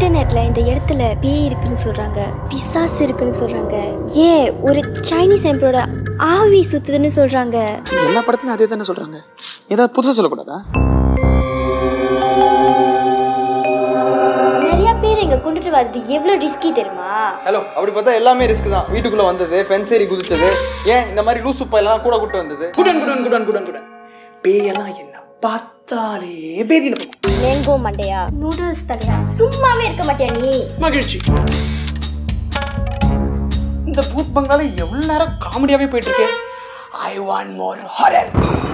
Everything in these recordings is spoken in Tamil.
இன்டர்நெட்ல இந்த இடத்துல பேய் இருக்குன்னு சொல்றாங்க பிசாஸ் இருக்குன்னு சொல்றாங்க ஏன் ஒரு சைனீஸ் எம்பரோட ஆவி சுத்துதுன்னு சொல்றாங்க எல்லா படத்துலையும் அதே தானே சொல்றாங்க ஏதாவது புதுசாக சொல்லக்கூடாதா நிறைய பேர் இங்க கொண்டுட்டு வர்றது எவ்வளவு ரிஸ்கி தெரியுமா ஹலோ அப்படி பார்த்தா எல்லாமே ரிஸ்க் தான் வீட்டுக்குள்ள வந்தது ஃபென்ஸ் ஏறி குதிச்சது ஏன் இந்த மாதிரி லூசு பையெல்லாம் கூட கூட்டு வந்தது குடன் குடன் குடன் குடன் குடன் பேயெல்லாம் என்ன பார்த்தாலே பேதியில் போகும் மேங்கோ மண்டையா நூடுல்ஸ் தலையா சும்மாவே இருக்க மாட்டியா நீ மகிழ்ச்சி இந்த பூத் பங்காள எவ்வளவு நேரம் காமெடியாவே போயிட்டு இருக்கு ஐ வாண்ட் மோர் ஹாரர்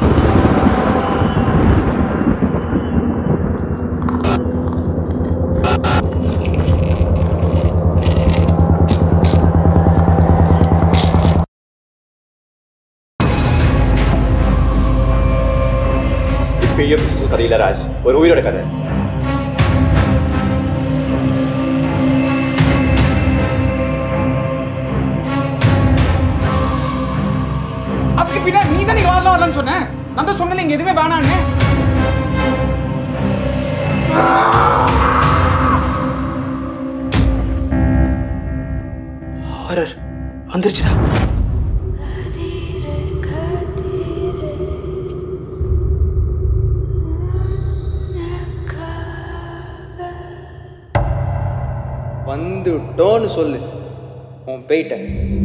இப்பயும் சிசு கதையில ராஜ் ஒரு உயிரோட கதை அதுக்கு பின்னாடி நீ தானே வரலாம் வரலாம்னு சொன்ன நான் தான் சொன்னல இங்க எதுவுமே வேணான்னு ஹாரர் வந்துருச்சுடா வந்துட்டோன்னு சொல்லு உன் போயிட்டேன்